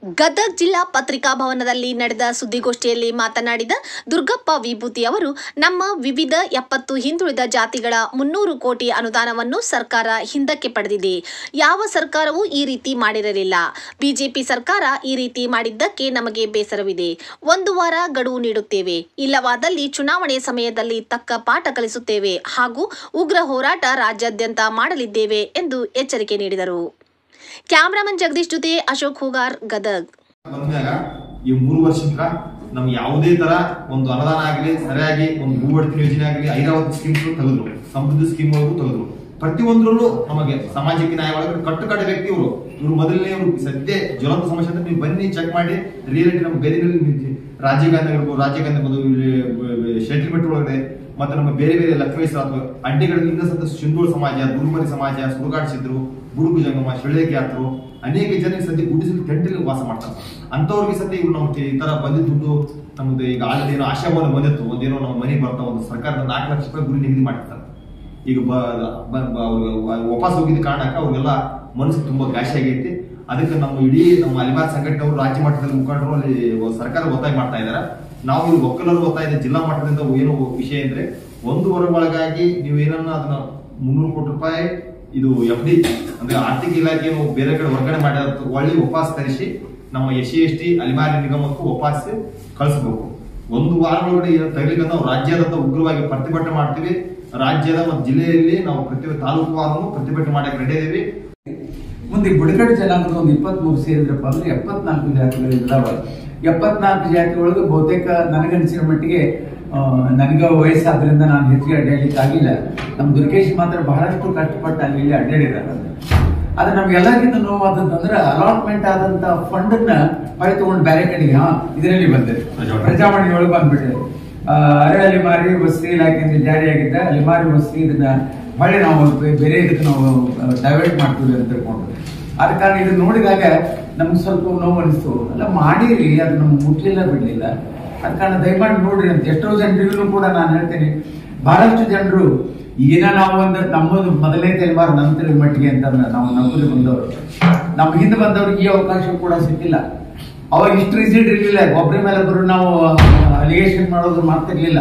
ಗದಗ್ ಜಿಲ್ಲಾ ಪತ್ರಿಕಾ ಭವನದಲ್ಲಿ ನಡೆದ ಸುದ್ದಿಗೋಷ್ಠಿಯಲ್ಲಿ ಮಾತನಾಡಿದ ದುರ್ಗಪ್ಪ ವಿಭೂತಿ ಅವರು ನಮ್ಮ ವಿವಿಧ ಎಪ್ಪತ್ತು ಹಿಂದುಳಿದ ಜಾತಿಗಳ ಮುನ್ನೂರು ಕೋಟಿ ಅನುದಾನವನ್ನು ಸರ್ಕಾರ ಹಿಂದಕ್ಕೆ ಪಡೆದಿದೆ ಯಾವ ಸರ್ಕಾರವೂ ಈ ರೀತಿ ಮಾಡಿರಲಿಲ್ಲ ಬಿಜೆಪಿ ಸರ್ಕಾರ ಈ ರೀತಿ ಮಾಡಿದ್ದಕ್ಕೆ ನಮಗೆ ಬೇಸರವಿದೆ ಒಂದು ವಾರ ಗಡುವು ನೀಡುತ್ತೇವೆ ಇಲ್ಲವಾದಲ್ಲಿ ಚುನಾವಣೆ ಸಮಯದಲ್ಲಿ ತಕ್ಕ ಪಾಠ ಕಲಿಸುತ್ತೇವೆ ಹಾಗೂ ಉಗ್ರ ಹೋರಾಟ ರಾಜ್ಯಾದ್ಯಂತ ಮಾಡಲಿದ್ದೇವೆ ಎಂದು ಎಚ್ಚರಿಕೆ ನೀಡಿದರು ಕ್ಯಾಮ್ರಾಮನ್ ಜಗದೀಶ್ ಜೊತೆ ಅಶೋಕ್ ಹೂಗಾರ್ ಗದಗ್ ಬಂದ್ಮ್ಯಾಗ ಈ ಮೂರು ವರ್ಷಕ್ಕ ನಮ್ಗೆ ಯಾವುದೇ ತರ ಒಂದು ಅನುದಾನ ಆಗಲಿ ಸರಿಯಾಗಿ ಒಂದು ಭೂಬಡ್ತಿ ಯೋಜನೆ ಆಗಲಿ ಐರಾವತಿ ಸ್ಕೀಮ್ಸ್ ತೆಗೆದ್ರು ಸಮೃದ್ಧಿ ಸ್ಕೀಮ್ ಒಳಗೂ ತೆಗೆದ್ರು ಪ್ರತಿಯೊಂದರಲ್ಲೂ ನಮಗೆ ಸಾಮಾಜಿಕ ನ್ಯಾಯ ಒಳಗೆ ಕಟ್ಟುಕಟ್ಟ ವ್ಯಕ್ತಿ ಇವರು ಇವರು ಮೊದಲನೇ ಇವರು ಸದ್ಯ ಜ್ವಲಂತ ಸಮಸ್ಯೆ ಅಂತ ನೀವು ಬನ್ನಿ ಚೆಕ್ ಮಾಡಿ ರಿಯಾಲಿಟಿ ನಮ್ಮ ಬೇರೆ ರಾಜೀವ್ ಗಾಂಧಿ ಇರ್ಬೋದು ರಾಜೀವ್ ಗಾಂಧಿ ಇರ್ಬೋದು ಇಲ್ಲಿ ಶೆಟ್ಲ್ಮೆಂಟ್ ಒಳಗಡೆ ಮತ್ತೆ ನಮ್ಮ ಬೇರೆ ಬೇರೆ ಲಕ್ಷ್ಮೇಶ್ವರ ಅಥವಾ ಅಡ್ಡಿಗಳಿಂದ ಸತ ಸಿಂಧೂಳು ಸಮಾಜ ದುರ್ಮರಿ ಸಮಾಜ ಸುಡುಗಾಡಿಸಿದ್ರು ಬುಡುಗು ಜಂಗಮ ಶಿಳ್ಳೆಕ್ಯಾತರು ಅನೇಕ ಜನರಿಗೆ ಸದ್ಯ ಗುಡಿಸಲು ಟೆಂಟಲ್ಲಿ ವಾಸ ಮಾಡ್ತಾರೆ ಅಂತವ್ರಿಗೆ ಸದ್ಯ ಇವ್ರು ನಮ್ಗೆ ಈ ತರ ಬಂದಿದ್ದು ದುಡ್ಡು ನಮ್ದು ಈಗ ಆಲ್ರೆಡಿ ಏನೋ ಆಶಾಭಾವನೆ ಬಂದಿತ್ತು ಒಂದೇನೋ ನಮ್ಮ ಮನೆಗೆ ಬರ್ತಾ ಒಂದು ಸರ್ಕಾರದ ನಾಲ್ಕು ಲಕ್ಷ ರೂಪಾಯಿ ಗುರಿ ನಿಗದಿ ಮಾಡಿರ್ತಾರೆ ಈಗ ಬ- ಬ- ಬ- ಅವ್ರಿಗೆ ವ- ವಾಪಸ್ ಹೋಗಿದ್ದ ಕಾರಣಕ್ಕೆ ಅವ್ರಿಗೆಲ್ಲ ಮನಸ್ಸು ತುಂಬಾ ಗಾಶಿ ಆಗೈತಿ ಅದಕ್ಕೆ ನಮ್ಮ ಇಡೀ ನಮ್ಮ ಅಲಿಮಾರ್ ಸಂಘಟನೆಯವರು ರಾಜ್ಯ ಮಟ್ಟದಲ್ಲಿ ಮುಖಂಡರು ಅಲ್ಲಿ ಸರ್ಕಾರ ಒತ್ತಾಯ ಮಾಡ್ತಾ ಇದ್ದಾರೆ ನಾವು ಇಲ್ಲಿ ಒಕ್ಕಲರು ಒತ್ತಾಯ ಇದೆ ಜಿಲ್ಲಾ ಮಟ್ಟದಿಂದ ಏನು ವಿಷಯ ಅಂದ್ರೆ ಒಂದು ವರ ಒಳಗಾಗಿ ನೀವು ಏನನ್ನ ಅದನ್ನ ಮುನ್ನೂರು ಕೋಟಿ ರೂಪಾಯಿ ಇದು ಎಫ್ ಡಿ ಅಂದ್ರೆ ಆರ್ಥಿಕ ಇಲಾಖೆ ಬೇರೆ ಕಡೆ ವರ್ಗಾವಣೆ ಮಾಡಿದ ಒಳ್ಳೆ ವಾಪಸ್ ತರಿಸಿ ನಮ್ಮ S C S T Alemari ನಿಗಮಕ್ಕೂ ವಾಪಸ್ ಕಳಿಸ್ಬೇಕು ಒಂದು ವಾರ ಒಳಗಡೆ ಏನು ತಗಲಿಕ್ಕೆ ನಾವು ರಾಜ್ಯಾದ್ಯಂತ ಉಗ್ರವಾಗಿ ಪ್ರತಿಭಟನೆ ಮಾಡ್ತೀವಿ ರಾಜ್ಯದ ಮತ್ತು ಜಿಲ್ಲೆಯಲ್ಲಿ ನಾವು ಪ್ರತಿ ತಾಲೂಕು ವಾರನು ಪ್ರತಿಭಟನೆ ಮಾಡಕ್ಕೆ ರೆಡಿ ಇದೀವಿ ಮುಂದೆ ಬುಡಕಟ್ಟು ಜನಾಂಗದ ಒಂದು ಇಪ್ಪತ್ಮೂರು ಸೇರಿದ್ರಪ್ಪ ಅಂದ್ರೆ ಎಪ್ಪತ್ನಾಲ್ಕು ಜಾತಿಗಳು ಇದಾವೆ ಎಪ್ಪತ್ನಾಲ್ಕು ಜಾತಿ ಒಳಗೆ ಬಹುತೇಕ ನನಗನ್ಸಿರೋ ಮಟ್ಟಿಗೆ ಆ, ನನಗೆ ವಯಸ್ಸಾದ್ರಿಂದ ನಾನು ಹೆಚ್ಚಿಗೆ ಅಡ್ಡಾಡ್ಲಿಕ್ಕೆ ಆಗಿಲ್ಲ ನಮ್ಮ ದುರ್ಗೇಶ್ ಮಾತ್ರ ಬಹಳಷ್ಟು ಕಷ್ಟಪಟ್ಟು ಅಲ್ಲಿ ಇಲ್ಲಿ ಅಡ್ಡಾಡಿದ್ದಾರೆ ಆದ್ರೆ ನಮ್ಗೆಲ್ಲರಿಗಿಂತ ನೋವಾದದ್ದು ಅಂದ್ರೆ ಅಲಾಟ್ಮೆಂಟ್ ಆದಂತ ಫಂಡ್ ನ ಹೊಳೆ ತಗೊಂಡು ಬೇರೆ ಕಡೆಗೆ ಹಾ ಇದರಲ್ಲಿ ಬಂದಿದೆ ಪ್ರಜಾವಾಣಿ. ಪ್ರಜಾವಾಣಿ ಒಳಗೆ ಬಂದ್ಬಿಟ್ಟಿದೆ ಆ, ಅರೆ ಅಲಿಮಾರಿ ವಸತಿ ಇಲಾಖೆಯಿಂದ ಜಾರಿಯಾಗಿದ್ದ ಅಲಿಮಾರಿ ವಸತಿ ಇದನ್ನ ಹೊಳೆ ನಾವು ಬೆ- ಬೇರೆ ಇದಕ್ಕೆ ನಾವು ಡೈವರ್ಟ್ ಮಾಡ್ತೀವಿ ಅಂತ ತಿಳ್ಕೊಂಡು ಆದ ಕಾರಣ ಇದನ್ನ ನೋಡಿದಾಗ ನಮ್ಗೆ ಸ್ವಲ್ಪ ನೋವು ಅನಿಸ್ತು ಅಲ್ಲ ಮಾಡಿರಿ ಅದು ನಮ್ಗೆ ಮುಟ್ಲಿಲ್ಲ ಬಿಡ್ಲಿಲ್ಲ ಅದ ಕಾರಣ ದಯಮಾಡಿ ನೋಡ್ರಿ ಅಂತ ಎಷ್ಟೋ ಜನರಿಗೂ ಕೂಡ ನಾನು ಹೇಳ್ತೇನೆ ಬಹಳಷ್ಟು ಜನರು ಈಗಿನ ನಾವು ಒಂದು ನಮ್ಮದು ಮೊದಲನೇ ತಲೆಮಾರು ನನ್ನ ತಲೆ ಮಟ್ಟಿಗೆ ಅಂತಂದ್ರೆ ನಾವು ನಮ್ಮಲ್ಲಿ ಬಂದವರು ನಮ್ಮ ಹಿಂದೆ ಬಂದವ್ರಿಗೆ ಈ ಅವಕಾಶ ಕೂಡ ಸಿಕ್ಕಿಲ್ಲ ಅವಾಗ ಇಷ್ಟು ರಿಸಿಟ್ ಇರ್ಲಿಲ್ಲ ಒಬ್ಬರ ಮೇಲೆ ಒಬ್ಬರು ನಾವು ಅಲಿಗೇಷನ್ ಮಾಡೋದು ಮಾಡ್ತಿರ್ಲಿಲ್ಲ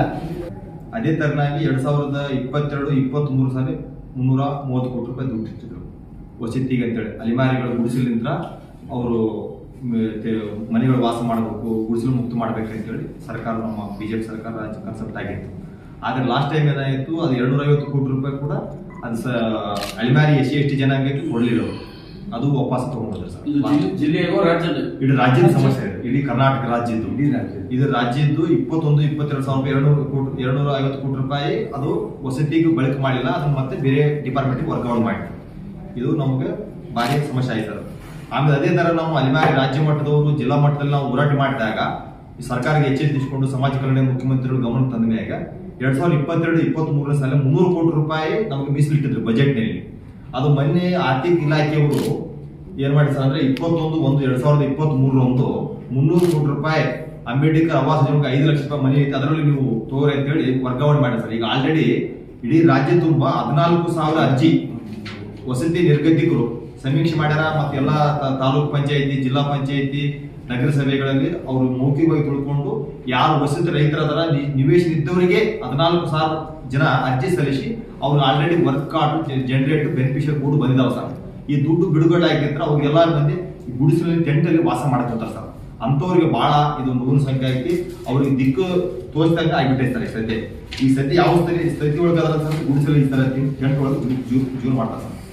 ಅದೇ ತರನಾಗಿ ಎರಡ್ ಸಾವಿರದ ಇಪ್ಪತ್ತೆರಡು ಇಪ್ಪತ್ತ್ ಮೂರು ಸಾರಿ ಮುನ್ನೂರ ಮೂವತ್ತು ಕೋಟಿ ರೂಪಾಯಿ ದುಡ್ಡು ಇಟ್ಟಿದ್ರು ವಸತಿಗೆ ಅಂತೇಳಿ ಅಲಿಮಾರಿಗಳು ಗುಡಿಸಲಿಂದ ಅವರು ಮನೆಗಳು ವಾಸ ಮಾಡಬೇಕು ಗುಡಿಸಲು ಮುಕ್ತ ಮಾಡ್ಬೇಕು ಅಂತೇಳಿ ಸರ್ಕಾರ ನಮ್ಮ ಬಿಜೆಪಿ ಸರ್ಕಾರ ರಾಜ್ಯ ಕನ್ಸೆಪ್ಟ್ ಆಗಿತ್ತು ಆದ್ರೆ ಲಾಸ್ಟ್ ಟೈಮ್ ಏನಾಯಿತು ಅದು ಎರಡ್ನೂರ ಐವತ್ತು ಕೋಟಿ ರೂಪಾಯಿ ಕೂಡ ಅದು ಸ Alemari S C S T ಜನಾಂಗಕ್ಕೆ ಕೊಡ್ಲಿಲ್ಲ ಅವ್ರು. ಅದು ವಾಪಸ್ ತಗೊಂಡ್ರು ಸರ್ ಇದು ಜಿಲ್ಲೆ- ಜಿಲ್ಲೆಗೋ ರಾಜ್ಯದ ಇಡೀ ರಾಜ್ಯದ ಸಮಸ್ಯೆ ಇದೆ ಇಡೀ ಕರ್ನಾಟಕ ರಾಜ್ಯದ್ದು ಇಡೀ ರಾಜ್ಯದ್ದು. ಇದು ರಾಜ್ಯದ್ದು ಇಪ್ಪತ್ತೊಂದು ಇಪ್ಪತ್ತೆರಡು ಸಾವಿರ ರೂಪಾಯಿ ಎರಡ್ನೂರು ಕೋಟಿ ಎರಡ್ನೂರ ಐವತ್ತು ಕೋಟಿ ರೂಪಾಯಿ ಅದು ವಸತಿಗೂ ಬಳಕೆ ಮಾಡಿಲ್ಲ ಅದನ್ನ ಮತ್ತೆ ಬೇರೆ ಡಿಪಾರ್ಟ್ಮೆಂಟ್ ವರ್ಗಾವಣೆ ಮಾಡಿ ಇದು ನಮಗೆ ಭಾರಿ ಸಮಸ್ಯೆ ಆಯ್ತು ಅದು. ಆಮೇಲೆ ಅದೇ ತರ ನಾವು ಅಲಿಮಾರಿ ರಾಜ್ಯ ಮಟ್ಟದವರು ಜಿಲ್ಲಾ ಮಟ್ಟದಲ್ಲಿ ನಾವು ಹೋರಾಟ ಮಾಡಿದಾಗ ಈ ಸರ್ಕಾರಕ್ಕೆ ಎಚ್ಚರಿಸಿಕೊಂಡು ಸಮಾಜ ಕಲ್ಯಾಣ ಮುಖ್ಯಮಂತ್ರಿಗಳು ಗಮನ ತಂದ ಮ್ಯಾಗ ಎರಡ್ ಸಾವಿರದ ಇಪ್ಪತ್ತೆರಡು ಇಪ್ಪತ್ತ್ ಮೂರನೇ ಸಾಲ ಮುನ್ನೂರು ಕೋಟಿ ರೂಪಾಯಿ ನಮಗೆ ಮೀಸಲಿಟ್ಟಿದ್ರು ಬಜೆಟ್ ನಲ್ಲಿ ಅದು ಮೊನ್ನೆ ಆರ್ಥಿಕ ಇಲಾಖೆಯವರು ಏನ್ ಮಾಡಿ ಸರ್ ಅಂದ್ರೆ ಇಪ್ಪತ್ತೊಂದು ಒಂದು ಎರಡ್ ಸಾವಿರದ ಇಪ್ಪತ್ತ್ ಮೂರರಂದು ಮುನ್ನೂರು ಕೋಟಿ ರೂಪಾಯಿ ಅಂಬೇಡ್ಕರ್ ಆವಾಸ ಯೋಜನೆಗೆ ಐದು ಲಕ್ಷ ರೂಪಾಯಿ ಮನೆ ಐತೆ ಅದರಲ್ಲಿ ನೀವು ತಗೋರಿ ಅಂತ ಹೇಳಿ ವರ್ಗಾವಣೆ ಮಾಡಿ ಸರ್ ಈಗ ಆಲ್ರೆಡಿ ಇಡೀ ರಾಜ್ಯ ತುಂಬಾ ಹದಿನಾಲ್ಕು ಸಾವಿರ ಅರ್ಜಿ ವಸತಿ ನಿರ್ಗತಿಕರು ಸಮೀಕ್ಷೆ ಮಾಡ್ಯಾರ ಮತ್ತೆ ಎಲ್ಲಾ ತಾ- ತಾಲೂಕ್ ಪಂಚಾಯತಿ ಜಿಲ್ಲಾ ಪಂಚಾಯತಿ ನಗರಸಭೆಗಳಲ್ಲಿ ಅವರು ಮೌಖಿಕವಾಗಿ ತಿಳ್ಕೊಂಡು ಯಾರು ವಸತಿ ರೈತರದರ ನಿವೇಶನ ಇದ್ದವರಿಗೆ ಹದಿನಾಲ್ಕು ಸಾವಿರ ಜನ ಅರ್ಜಿ ಸಲ್ಲಿಸಿ ಅವ್ರು already work card generate beneficiary ಕೂಡ ಬಂದಿದಾವ ಸರ್ ಈ ದುಡ್ಡು ಬಿಡುಗಡೆ ಆಗಿದ್ರೆ ಅವ್ರಿಗೆಲ್ಲ ಮಂದಿ ಈ ಗುಡಿಸಲಲ್ಲಿ ಟೆಂಟ್ ಅಲ್ಲಿ ವಾಸ ಮಾಡ್ಕೊತಾರೆ ಸರ್ ಅಂತವ್ರಿಗೆ ಬಹಳ ಇದು ನೂರು ಸಂಖ್ಯೆ ಐತಿ ಅವ್ರಿಗೆ ದಿಕ್ಕು ತೋರಿಸಿದಂಗೆ ಆಗಿಬಿಟ್ಟಿರ್ತಾರೆ ಸದ್ಯ ಈ ಸದ್ಯ ಯಾವ ಸ್ಥಿತಿ ಸ್ಥಿತಿ ಒಳಗೆ ಅದ್ರ ಸರ್ ಗುಡಿಸಲು ಈ ತರ ಟೆಂಟ್ ಒಳಗೆ ಜೂ ಜೂನ್ ಮಾಡ್ತಾರೆ ಸರ್